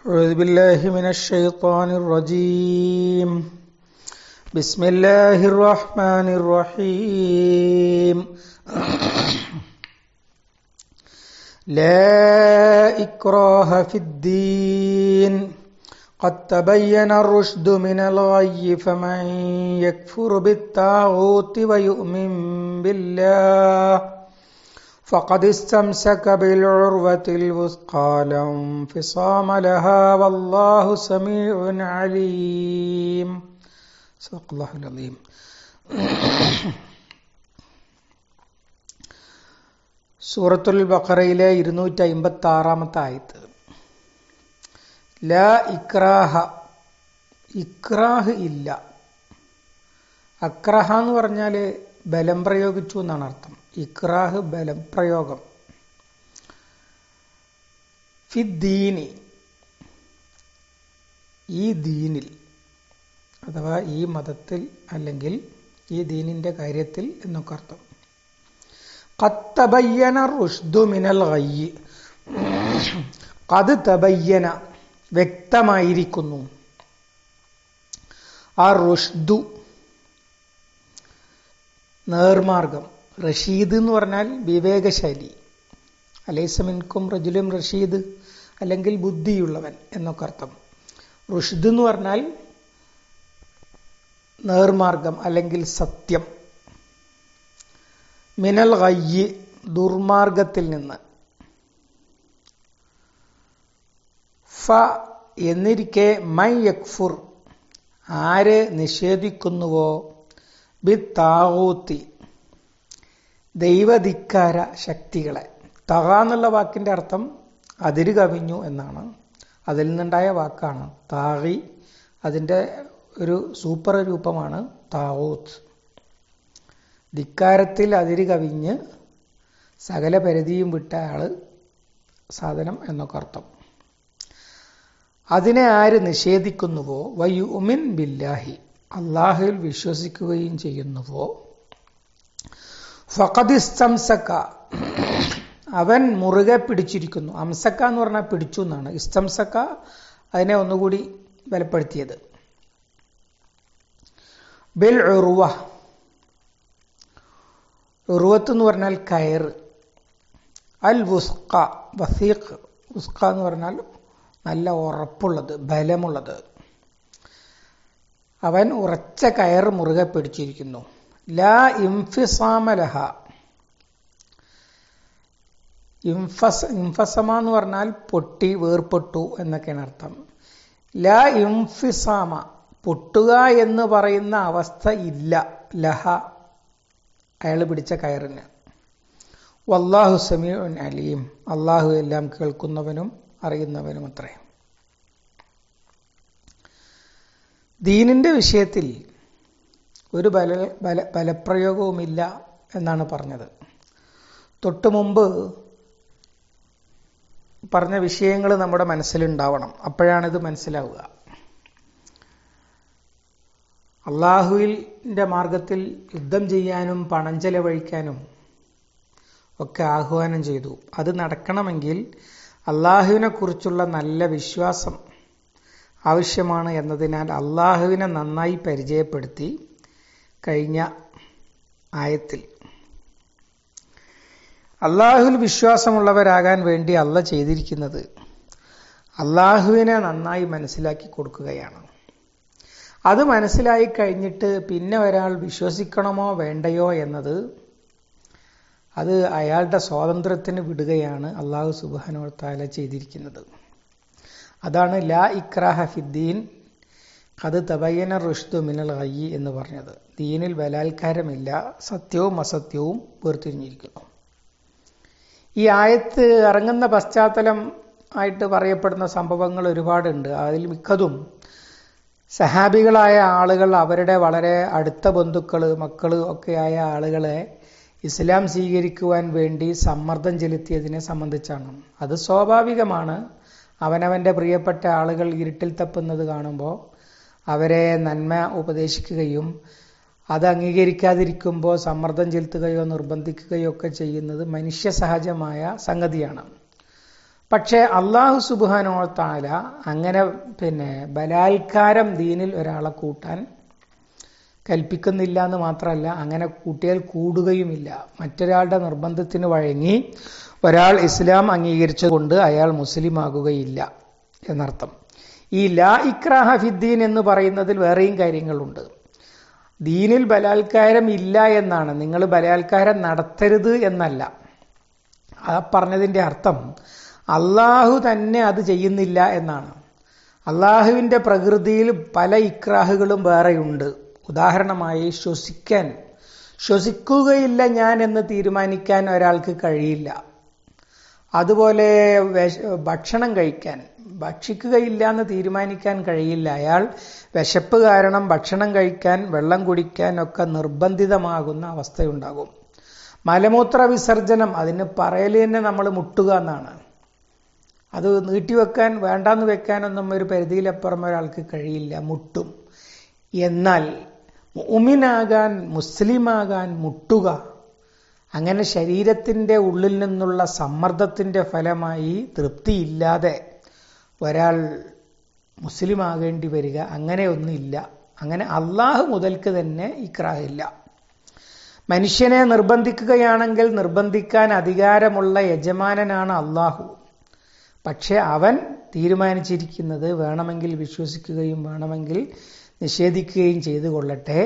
أعوذ بالله من الشيطان الرجيم بسم الله الرحمن الرحيم لا إكراه في الدين قد تبين الرشد من الغي فمن يكفر بالطاغوت ويؤمن بالله فقد استمسك بالعروة الوثقى لا انفصام لها والله سميع عليم صدق الله العظيم സൂറത്തുൽ ബഖറയിലെ ഇരുന്നൂറ്റി അമ്പത്തി ആറാമത്തെ ആയത്ത് ലാ ഇക്രാഹ ഇക്രാഹ് ഇല്ല അക്രഹ എന്ന് പറഞ്ഞാൽ ബലം പ്രയോഗിച്ചു എന്നാണ് അർത്ഥം ഇക്രാഹ് ബലം പ്രയോഗം ഫിദ്ദീനി ഈ ദീനിൽ അഥവാ ഈ മതത്തിൽ അല്ലെങ്കിൽ ഈ ദീനിന്റെ കാര്യത്തിൽ എന്നൊക്കെ അർത്ഥം കത്തബയ്യന റുഷ്ദു മിനൽ ഗയ്യ് കത് തബയ്യന വ്യക്തമായിരിക്കുന്നു ആ റുഷ്ദു നേർമാർഗം റഷീദ് എന്ന് പറഞ്ഞാൽ വിവേകശാലി അലൈസമിൻകും റജുലും റഷീദ് അല്ലെങ്കിൽ ബുദ്ധിയുള്ളവൻ എന്നൊക്കെ അർത്ഥം റുഷ്ദ് എന്ന് പറഞ്ഞാൽ നേർമാർഗം അല്ലെങ്കിൽ സത്യം മിനൽ ഗയ്യ് ദുർമാർഗത്തിൽ നിന്ന് ഫ എന്നിരിക്കെ മൈ യക്ഫുർ ആര് നിഷേധിക്കുന്നുവോ ബി താവൂത്തി ദൈവധിക്കാര ശക്തികളെ തക എന്നുള്ള വാക്കിന്റെ അർത്ഥം അതിര് കവിഞ്ഞു എന്നാണ് അതിൽ നിന്നുണ്ടായ വാക്കാണ് താഹി അതിന്റെ ഒരു സൂപ്പർ രൂപമാണ് താവൂത്ത് ധിക്കാരത്തിൽ അതിര് കവിഞ്ഞ് സകല പരിധിയും വിട്ട ആള് സാധനം എന്നൊക്കെ അർത്ഥം അതിനെ ആര് നിഷേധിക്കുന്നുവോ വയുമിൻ ബില്ലാഹി അള്ളാഹുവിൽ വിശ്വസിക്കുകയും ചെയ്യുന്നുവോ ഫഖദിസ്തംസക്ക അവൻ മുറുകെ പിടിച്ചിരിക്കുന്നു അംസക്ക എന്ന് പറഞ്ഞാൽ പിടിച്ചു എന്നാണ് ഇസ്തംസക്ക അതിനെ ഒന്നുകൂടി ബലപ്പെടുത്തിയത് ബിൽ ഉറുവ ഉറുവത്ത് എന്ന് പറഞ്ഞാൽ കയറ് അൽ വുസ്ക വസീഖ് ഉസ്ക എന്ന് പറഞ്ഞാൽ നല്ല ഉറപ്പുള്ളത് ബലമുള്ളത് അവൻ ഉറച്ച കയർ മുറുകെ പിടിച്ചിരിക്കുന്നു ലാ ഇംഫിസാമലഹ ഇംഫസ് ഇംഫസമ എന്ന് പറഞ്ഞാൽ പൊട്ടി വേർപെട്ടു എന്നൊക്കെയാണ് അർത്ഥം ലാ ഇംഫിസാമ പൊട്ടുക എന്ന് പറയുന്ന അവസ്ഥ ഇല്ല ലഹ അയാൾ പിടിച്ച കയറിന് വല്ലാഹു സമീഉൻ അലീം അള്ളാഹു എല്ലാം കേൾക്കുന്നവനും അറിയുന്നവനും അത്രേ ദീനിന്റെ വിഷയത്തിൽ ഒരു ബല ബല ബലപ്രയോഗവുമില്ല എന്നാണ് പറഞ്ഞത് തൊട്ടു മുമ്പ് പറഞ്ഞ വിഷയങ്ങൾ നമ്മുടെ മനസ്സിലുണ്ടാവണം അപ്പോഴാണിത് മനസ്സിലാവുക അള്ളാഹുവിൻ്റെ മാർഗത്തിൽ യുദ്ധം ചെയ്യാനും പണം ചെലവഴിക്കാനും ഒക്കെ ആഹ്വാനം ചെയ്തു അത് നടക്കണമെങ്കിൽ അള്ളാഹുവിനെ കുറിച്ചുള്ള നല്ല വിശ്വാസം ആവശ്യമാണ് എന്നതിനാൽ അള്ളാഹുവിനെ നന്നായി പരിചയപ്പെടുത്തി കഴിഞ്ഞ ആയത്തിൽ അള്ളാഹുവിൽ വിശ്വാസമുള്ളവരാകാൻ വേണ്ടി അല്ല ചെയ്തിരിക്കുന്നത് അള്ളാഹുവിനെ നന്നായി മനസ്സിലാക്കി കൊടുക്കുകയാണ് അത് മനസ്സിലായി കഴിഞ്ഞിട്ട് പിന്നെ ഒരാൾ വിശ്വസിക്കണമോ വേണ്ടയോ എന്നത് അത് അയാളുടെ സ്വാതന്ത്ര്യത്തിന് വിടുകയാണ് അള്ളാഹു സുബാനോത്താല ചെയ്തിരിക്കുന്നത് അതാണ് ലാ ഇക്രാഹ ഫിദ്ദീൻ അത് തബയ്യന റുഷ്ദു മിനൽ ഹയ്യി എന്ന് പറഞ്ഞത് ദീനിൽ ബലാത്കാരമില്ല സത്യവും അസത്യവും വേർതിരിഞ്ഞിരിക്കുന്നു ഈ ആയത്ത് ഇറങ്ങുന്ന പശ്ചാത്തലം ആയിട്ട് പറയപ്പെടുന്ന സംഭവങ്ങൾ ഒരുപാടുണ്ട് അതിൽ മിക്കതും സഹാബികളായ ആളുകൾ അവരുടെ വളരെ അടുത്ത ബന്ധുക്കൾ മക്കൾ ഒക്കെയായ ആളുകളെ ഇസ്ലാം സ്വീകരിക്കുവാൻ വേണ്ടി സമ്മർദ്ദം ചെലുത്തിയതിനെ സംബന്ധിച്ചാണ് അത് സ്വാഭാവികമാണ് അവനവന്റെ പ്രിയപ്പെട്ട ആളുകൾ ഇരുട്ടിൽ തപ്പുന്നത് കാണുമ്പോൾ അവരെ നന്മ ഉപദേശിക്കുകയും അത് അംഗീകരിക്കാതിരിക്കുമ്പോൾ സമ്മർദ്ദം ചെലുത്തുകയോ നിർബന്ധിക്കുകയോ ഒക്കെ ചെയ്യുന്നത് മനുഷ്യ സഹജമായ സംഗതിയാണ് പക്ഷേ അള്ളാഹു സുബാനോ താല അങ്ങനെ പിന്നെ ബലാത്കാരം ദീനിൽ ഒരാളെ കൂട്ടാൻ കൽപ്പിക്കുന്നില്ല എന്ന് മാത്രമല്ല അങ്ങനെ കൂട്ടിയാൽ കൂടുകയുമില്ല മറ്റൊരാളുടെ നിർബന്ധത്തിന് വഴങ്ങി ഒരാൾ ഇസ്ലാം അംഗീകരിച്ചുകൊണ്ട് അയാൾ മുസ്ലിം ആകുകയില്ല എന്നർത്ഥം ഈ ലാ ഇക്രാഹ ഫിദ്ദീൻ എന്ന് പറയുന്നതിൽ വേറെയും കാര്യങ്ങളുണ്ട് ദീനിൽ ബലാത്കാരം ഇല്ല എന്നാണ് നിങ്ങൾ ബലാത്കാരം നടത്തരുത് എന്നല്ല ആ പറഞ്ഞതിന്റെ അർത്ഥം അള്ളാഹു തന്നെ അത് ചെയ്യുന്നില്ല എന്നാണ് അള്ളാഹുവിന്റെ പ്രകൃതിയിൽ പല ഇക്രാഹുകളും വേറെയുണ്ട് ഉദാഹരണമായി ശ്വസിക്കാൻ ശ്വസിക്കുകയില്ല ഞാൻ എന്ന് തീരുമാനിക്കാൻ ഒരാൾക്ക് കഴിയില്ല അതുപോലെ ഭക്ഷണം കഴിക്കാൻ ഭക്ഷിക്കുകയില്ല എന്ന് തീരുമാനിക്കാൻ കഴിയില്ല അയാൾ വിശപ്പ് കാരണം ഭക്ഷണം കഴിക്കാൻ വെള്ളം കുടിക്കാൻ ഒക്കെ നിർബന്ധിതമാകുന്ന അവസ്ഥയുണ്ടാകും മലമൂത്ര വിസർജനം അതിന് പറയൽ തന്നെ നമ്മൾ മുട്ടുക എന്നാണ് അത് നീട്ടിവെക്കാൻ വേണ്ടാന്ന് വെക്കാനൊന്നും ഒരു പരിധിയിലപ്പുറം ഒരാൾക്ക് കഴിയില്ല മുട്ടും എന്നാൽ മുമിനാകാൻ മുസ്ലിമാകാൻ മുട്ടുക അങ്ങനെ ശരീരത്തിന്റെ ഉള്ളിൽ നിന്നുള്ള സമ്മർദ്ദത്തിന്റെ ഫലമായി തൃപ്തിയില്ലാതെ ഒരാൾ മുസ്ലിം ആകേണ്ടി വരിക അങ്ങനെയൊന്നുമില്ല അങ്ങനെ അള്ളാഹു മുതൽക്ക് തന്നെ ഇക്രാഹില്ല മനുഷ്യനെ നിർബന്ധിക്കുകയാണെങ്കിൽ നിർബന്ധിക്കാൻ അധികാരമുള്ള യജമാനനാണ് അള്ളാഹു പക്ഷെ അവൻ തീരുമാനിച്ചിരിക്കുന്നത് വേണമെങ്കിൽ വിശ്വസിക്കുകയും വേണമെങ്കിൽ നിഷേധിക്കുകയും ചെയ്തു കൊള്ളട്ടെ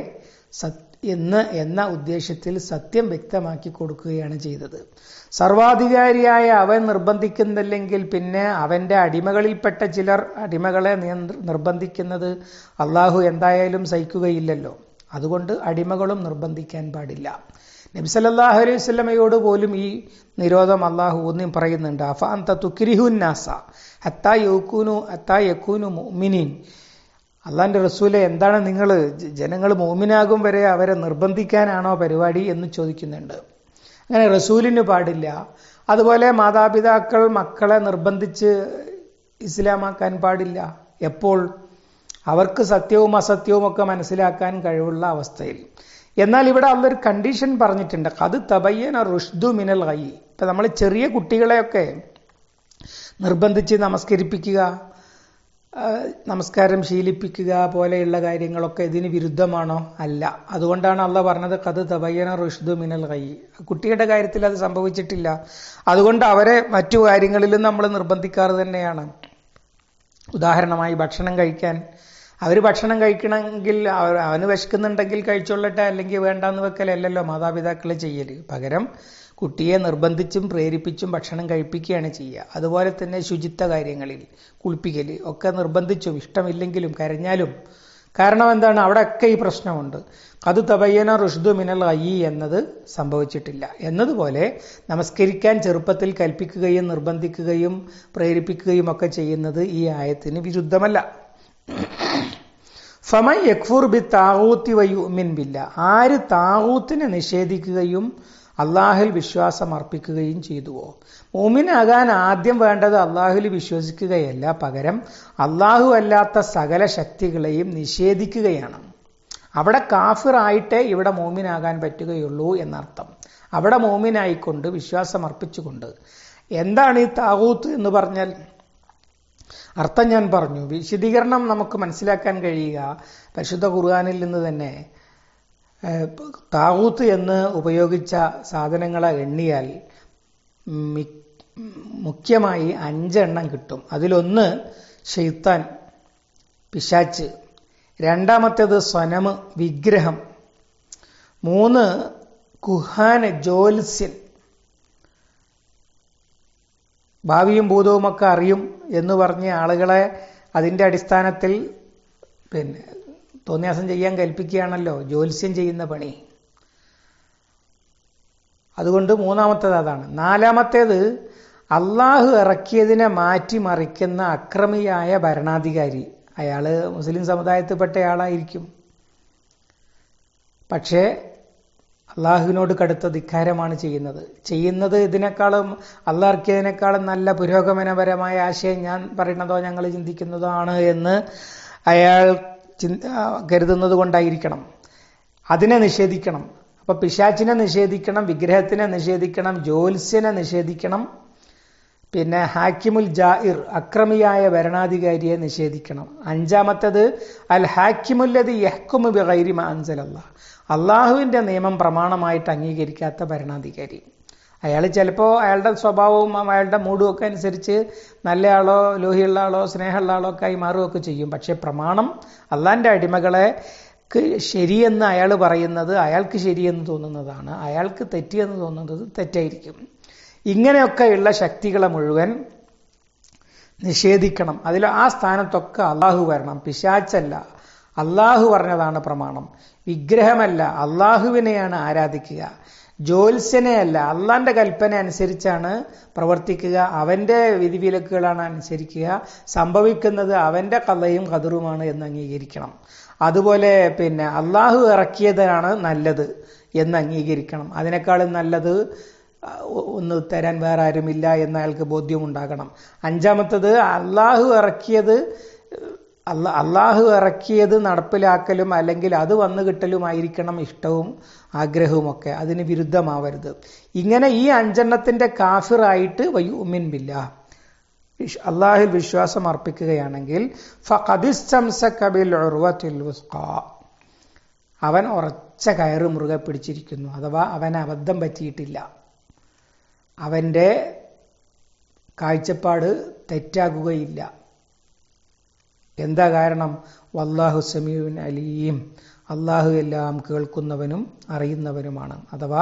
എന്ന് എന്ന ഉദ്ദേശത്തിൽ സത്യം വ്യക്തമാക്കി കൊടുക്കുകയാണ് ചെയ്തത് സർവാധികാരിയായ അവൻ നിർബന്ധിക്കുന്നില്ലെങ്കിൽ പിന്നെ അവന്റെ അടിമകളിൽപ്പെട്ട ചിലർ അടിമകളെ നിർബന്ധിക്കുന്നത് അള്ളാഹു എന്തായാലും സഹിക്കുകയില്ലല്ലോ അതുകൊണ്ട് അടിമകളും നിർബന്ധിക്കാൻ പാടില്ല നബ്സല്ലാഹു അലൈഹി സ്വലമയോട് പോലും ഈ നിരോധം അള്ളാഹു ഒന്നും പറയുന്നുണ്ട് അഫാന്ത തുക്കിരിഹുന്നാസ ഹത്താ യക്കൂനു ഹത്താ യക്കൂനു മുഅ്മിനീൻ അള്ളാന്റെ റസൂലെ എന്താണ് നിങ്ങൾ ജനങ്ങൾ മോമിനാകും വരെ അവരെ നിർബന്ധിക്കാനാണോ പരിപാടി എന്ന് ചോദിക്കുന്നുണ്ട് അങ്ങനെ റസൂലിന് പാടില്ല അതുപോലെ മാതാപിതാക്കൾ മക്കളെ നിർബന്ധിച്ച് ഇസ്ലാമാക്കാൻ പാടില്ല എപ്പോൾ അവർക്ക് സത്യവും അസത്യവും ഒക്കെ മനസ്സിലാക്കാൻ കഴിവുള്ള അവസ്ഥയിൽ എന്നാൽ ഇവിടെ അതൊരു കണ്ടീഷൻ പറഞ്ഞിട്ടുണ്ട് അത് തബയ്യന റുഷ്ദു മിനൽ കൈ ഇപ്പൊ നമ്മൾ ചെറിയ കുട്ടികളെയൊക്കെ നിർബന്ധിച്ച് നമസ്കരിപ്പിക്കുക നമസ്കാരം ശീലിപ്പിക്കുക പോലെയുള്ള കാര്യങ്ങളൊക്കെ ഇതിന് വിരുദ്ധമാണോ അല്ല അതുകൊണ്ടാണ് അള്ള പറഞ്ഞത് കത് തബയ്യന റുഷ്ദു മിനൽ കൈ കുട്ടിയുടെ കാര്യത്തിൽ അത് സംഭവിച്ചിട്ടില്ല അതുകൊണ്ട് അവരെ മറ്റു കാര്യങ്ങളിലും നമ്മൾ നിർബന്ധിക്കാറ് തന്നെയാണ് ഉദാഹരണമായി ഭക്ഷണം കഴിക്കാൻ അവർ ഭക്ഷണം കഴിക്കണമെങ്കിൽ അവന് വിശക്കുന്നുണ്ടെങ്കിൽ കഴിച്ചോളട്ടെ അല്ലെങ്കിൽ വേണ്ടാന്ന് വെക്കലല്ലല്ലോ മാതാപിതാക്കൾ ചെയ്യല് പകരം കുട്ടിയെ നിർബന്ധിച്ചും പ്രേരിപ്പിച്ചും ഭക്ഷണം കഴിപ്പിക്കുകയാണ് ചെയ്യുക അതുപോലെ തന്നെ ശുചിത്വ കാര്യങ്ങളിൽ കുളിപ്പിക്കൽ ഒക്കെ നിർബന്ധിച്ചും ഇഷ്ടമില്ലെങ്കിലും കരഞ്ഞാലും കാരണം എന്താണ് അവിടെയൊക്കെ ഈ പ്രശ്നമുണ്ട് അത് തബയ്യന റുഷ്ദു മിനൽ അയ്യി എന്നത് സംഭവിച്ചിട്ടില്ല എന്നതുപോലെ നമസ്കരിക്കാൻ ചെറുപ്പത്തിൽ കൽപ്പിക്കുകയും നിർബന്ധിക്കുകയും പ്രേരിപ്പിക്കുകയും ഒക്കെ ചെയ്യുന്നത് ഈ ആയത്തിന് വിരുദ്ധമല്ല ഫമൻ യക്ഫുർ ബി താവൂത്തി വയുമിൻ ബില്ല ആര് താവൂത്തിനെ നിഷേധിക്കുകയും അള്ളാഹുൽ വിശ്വാസം അർപ്പിക്കുകയും ചെയ്തുവോ മോമിനാകാൻ ആദ്യം വേണ്ടത് അള്ളാഹുൽ വിശ്വസിക്കുകയല്ല പകരം അള്ളാഹു അല്ലാത്ത സകല ശക്തികളെയും നിഷേധിക്കുകയാണ് അവിടെ കാഫിറായിട്ടേ ഇവിടെ മോമിനാകാൻ പറ്റുകയുള്ളൂ എന്നർത്ഥം അവിടെ മോമിനായിക്കൊണ്ട് വിശ്വാസം അർപ്പിച്ചുകൊണ്ട് എന്താണ് ഈ താവൂത്ത് എന്ന് പറഞ്ഞാൽ അർത്ഥം ഞാൻ പറഞ്ഞു വിശദീകരണം നമുക്ക് മനസ്സിലാക്കാൻ കഴിയുക പരിശുദ്ധ ഖുർആാനിൽ നിന്ന് തന്നെ താവൂത്ത് എന്ന് ഉപയോഗിച്ച സാധനങ്ങളെ എണ്ണിയാൽ മുഖ്യമായി അഞ്ചെണ്ണം കിട്ടും അതിലൊന്ന് ഷെയ്ത്താൻ പിശാച്ച് രണ്ടാമത്തേത് സ്വനമ് വിഗ്രഹം മൂന്ന് കുഹാന് ജോത്സ്യൻ ഭാവിയും ഭൂതവുമൊക്കെ അറിയും എന്ന് പറഞ്ഞ ആളുകളെ അതിന്റെ അടിസ്ഥാനത്തിൽ പിന്നെ തോന്നിയാസം ചെയ്യാൻ കൽപ്പിക്കുകയാണല്ലോ ജ്യോത്സ്യം ചെയ്യുന്ന പണി അതുകൊണ്ട് മൂന്നാമത്തേത് അതാണ് നാലാമത്തേത് അള്ളാഹു ഇറക്കിയതിനെ മാറ്റിമറിക്കുന്ന അക്രമിയായ ഭരണാധികാരി അയാള് മുസ്ലിം സമുദായത്തിൽപ്പെട്ട ആളായിരിക്കും പക്ഷേ അള്ളാഹുവിനോട് കടുത്ത ധിക്കാരമാണ് ചെയ്യുന്നത് ചെയ്യുന്നത് ഇതിനേക്കാളും അള്ളാഹ് ഇറക്കിയതിനേക്കാളും നല്ല പുരോഗമനപരമായ ആശയം ഞാൻ പറയുന്നതോ ഞങ്ങൾ ചിന്തിക്കുന്നതോ ആണ് എന്ന് അയാൾ കരുതുന്നത് കൊണ്ടായിരിക്കണം അതിനെ നിഷേധിക്കണം അപ്പൊ പിശാച്ചിനെ നിഷേധിക്കണം വിഗ്രഹത്തിനെ നിഷേധിക്കണം ജ്യോത്സ്യനെ നിഷേധിക്കണം പിന്നെ ഹാക്കിമുൽ ജായിർ അക്രമിയായ ഭരണാധികാരിയെ നിഷേധിക്കണം അഞ്ചാമത്തത് അൽ ഹാക്കിമുല്ലത് യഹ്കുമു ബിഗൈരി മാ അൻസലല്ലാ അള്ളാഹുവിന്റെ നിയമം പ്രമാണമായിട്ട് അംഗീകരിക്കാത്ത ഭരണാധികാരി അയാൾ ചിലപ്പോൾ അയാളുടെ സ്വഭാവവും അയാളുടെ മൂഡും ഒക്കെ അനുസരിച്ച് നല്ലയാളോ ലോഹിയുള്ള ആളോ സ്നേഹമുള്ള ആളോ ഒക്കെ ആയി മാറുകയൊക്കെ ചെയ്യും പക്ഷെ പ്രമാണം അള്ളാന്റെ അടിമകളെ ശരിയെന്ന് അയാൾ പറയുന്നത് അയാൾക്ക് ശരിയെന്ന് തോന്നുന്നതാണ് അയാൾക്ക് തെറ്റിയെന്ന് തോന്നുന്നത് തെറ്റായിരിക്കും ഇങ്ങനെയൊക്കെയുള്ള ശക്തികളെ മുഴുവൻ നിഷേധിക്കണം അതിൽ ആ സ്ഥാനത്തൊക്കെ അള്ളാഹു വരണം പിശാച്ചല്ല അള്ളാഹു പറഞ്ഞതാണ് പ്രമാണം വിഗ്രഹമല്ല അള്ളാഹുവിനെയാണ് ആരാധിക്കുക ജ്യോത്സ്യനെയല്ല അള്ളാന്റെ കൽപ്പന അനുസരിച്ചാണ് പ്രവർത്തിക്കുക അവന്റെ വിധിവിലക്കുകളാണ് അനുസരിക്കുക സംഭവിക്കുന്നത് അവന്റെ കഥയും കതിറുമാണ് എന്ന് അംഗീകരിക്കണം അതുപോലെ പിന്നെ അള്ളാഹു ഇറക്കിയതാണ് നല്ലത് എന്ന് അംഗീകരിക്കണം അതിനേക്കാളും നല്ലത് ഒന്ന് തരാൻ വേറെ ആരുമില്ല എന്ന അയാൾക്ക് ബോധ്യമുണ്ടാകണം അഞ്ചാമത്തത് അള്ളാഹു ഇറക്കിയത് അല്ല അള്ളാഹു ഇറക്കിയത് നടപ്പിലാക്കലും അല്ലെങ്കിൽ അത് വന്നു കിട്ടലുമായിരിക്കണം ഇഷ്ടവും ആഗ്രഹവും ഒക്കെ അതിന് വിരുദ്ധമാവരുത് ഇങ്ങനെ ഈ അഞ്ചെണ്ണത്തിന്റെ കാഫിറായിട്ട് വയ്യുമിൻ ബില്ല അള്ളാഹിൽ വിശ്വാസം അർപ്പിക്കുകയാണെങ്കിൽ അവൻ ഉറച്ച കയറ് മുറുകെ പിടിച്ചിരിക്കുന്നു അഥവാ അവൻ അബദ്ധം പറ്റിയിട്ടില്ല അവന്റെ കാഴ്ചപ്പാട് തെറ്റാകുകയില്ല എന്താ കാരണം വല്ലാഹു സമീഉൻ അലീം അള്ളാഹു എല്ലാം കേൾക്കുന്നവനും അറിയുന്നവനുമാണ് അഥവാ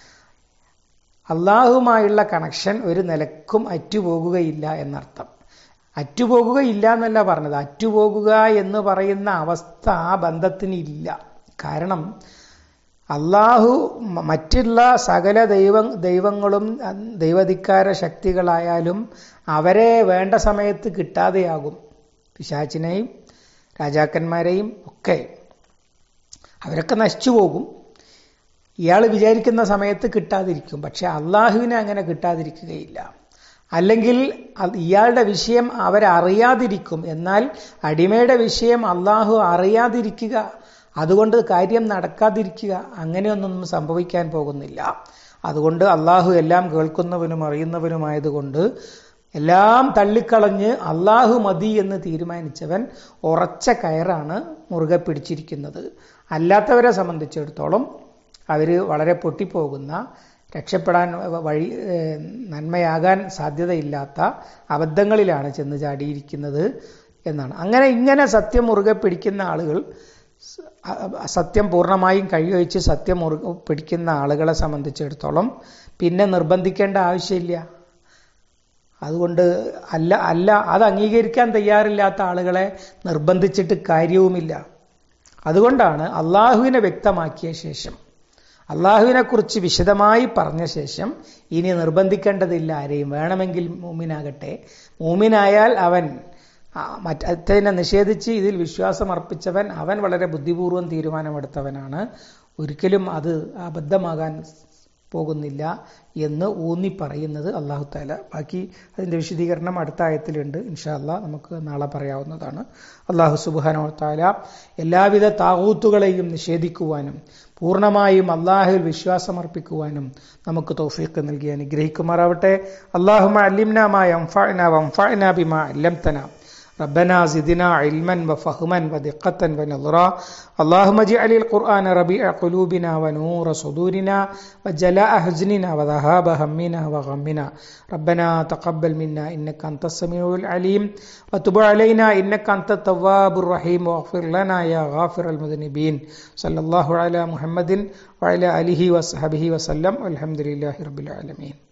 അള്ളാഹുമായുള്ള കണക്ഷൻ ഒരു നിലക്കും അറ്റുപോകുകയില്ല എന്നർത്ഥം അറ്റുപോകുകയില്ല എന്നല്ല പറഞ്ഞത് അറ്റുപോകുക എന്ന് പറയുന്ന അവസ്ഥ ആ ബന്ധത്തിന് ഇല്ല കാരണം അള്ളാഹു മറ്റുള്ള സകല ദൈവ ദൈവങ്ങളും ദൈവധിക്കാര ശക്തികളായാലും അവരെ വേണ്ട സമയത്ത് കിട്ടാതെയാകും പിശാച്ചിനെയും രാജാക്കന്മാരെയും ഒക്കെ അവരൊക്കെ നശിച്ചു പോകും ഇയാൾ വിചാരിക്കുന്ന സമയത്ത് കിട്ടാതിരിക്കും പക്ഷെ അള്ളാഹുവിനെ അങ്ങനെ കിട്ടാതിരിക്കുകയില്ല അല്ലെങ്കിൽ ഇയാളുടെ വിഷയം അവരറിയാതിരിക്കും എന്നാൽ അടിമയുടെ വിഷയം അള്ളാഹു അറിയാതിരിക്കുക അതുകൊണ്ട് കാര്യം നടക്കാതിരിക്കുക അങ്ങനെയൊന്നും സംഭവിക്കാൻ പോകുന്നില്ല അതുകൊണ്ട് അള്ളാഹു എല്ലാം കേൾക്കുന്നവനും അറിയുന്നവനുമായതുകൊണ്ട് എല്ലാം തള്ളിക്കളഞ്ഞ് അള്ളാഹു മതി എന്ന് തീരുമാനിച്ചവൻ ഉറച്ച കയറാണ് മുറുകെ പിടിച്ചിരിക്കുന്നത് അല്ലാത്തവരെ സംബന്ധിച്ചിടത്തോളം അവർ വളരെ പൊട്ടിപ്പോകുന്ന രക്ഷപ്പെടാൻ വഴി നന്മയാകാൻ സാധ്യതയില്ലാത്ത അബദ്ധങ്ങളിലാണ് ചെന്ന് ചാടിയിരിക്കുന്നത് എന്നാണ് അങ്ങനെ ഇങ്ങനെ സത്യം മുറുകെ പിടിക്കുന്ന ആളുകൾ സത്യം പൂർണ്ണമായും കഴിവഴിച്ച് സത്യം മുറുകെ പിടിക്കുന്ന ആളുകളെ സംബന്ധിച്ചിടത്തോളം പിന്നെ നിർബന്ധിക്കേണ്ട ആവശ്യമില്ല അതുകൊണ്ട് അല്ല അല്ല അത് അംഗീകരിക്കാൻ തയ്യാറില്ലാത്ത ആളുകളെ നിർബന്ധിച്ചിട്ട് കാര്യവുമില്ല അതുകൊണ്ടാണ് അള്ളാഹുവിനെ വ്യക്തമാക്കിയ ശേഷം അള്ളാഹുവിനെ കുറിച്ച് വിശദമായി പറഞ്ഞ ശേഷം ഇനി നിർബന്ധിക്കേണ്ടതില്ല ആരെയും വേണമെങ്കിൽ മൂമിനാകട്ടെ മൂമിനായാൽ അവൻ മറ്റതിനെ നിഷേധിച്ച് ഇതിൽ വിശ്വാസം അർപ്പിച്ചവൻ അവൻ വളരെ ബുദ്ധിപൂർവ്വം തീരുമാനമെടുത്തവനാണ് ഒരിക്കലും അത് അബദ്ധമാകാൻ പോകുന്നില്ല എന്ന് ഊന്നി പറയുന്നത് അള്ളാഹു താല ബാക്കി അതിന്റെ വിശദീകരണം അടുത്ത ആയത്തിലുണ്ട് ഇൻഷാല്ല നമുക്ക് നാളെ പറയാവുന്നതാണ് അള്ളാഹു സുബാനോ താല എല്ലാവിധ താകൂത്തുകളെയും നിഷേധിക്കുവാനും പൂർണ്ണമായും അള്ളാഹുവിൽ വിശ്വാസമർപ്പിക്കുവാനും നമുക്ക് തൗഫീഖ് നൽകി അനുഗ്രഹിക്കുമാറാവട്ടെ അള്ളാഹുമ അല്ലിംനാമായ ബിമാ അല്ലംതന ربنا زدنا علما وفهما ودقة ونظرا اللهم اجعل القرآن ربيع قلوبنا ونور صدورنا وجلاء حزننا وذهاب همنا وغمنا ربنا تقبل منا إنك أنت السميع العليم وتب علينا إنك أنت التواب الرحيم واغفر لنا يا غافر المذنبين صلى الله على محمد وعلى آله وصحبه وسلم والحمد لله رب العالمين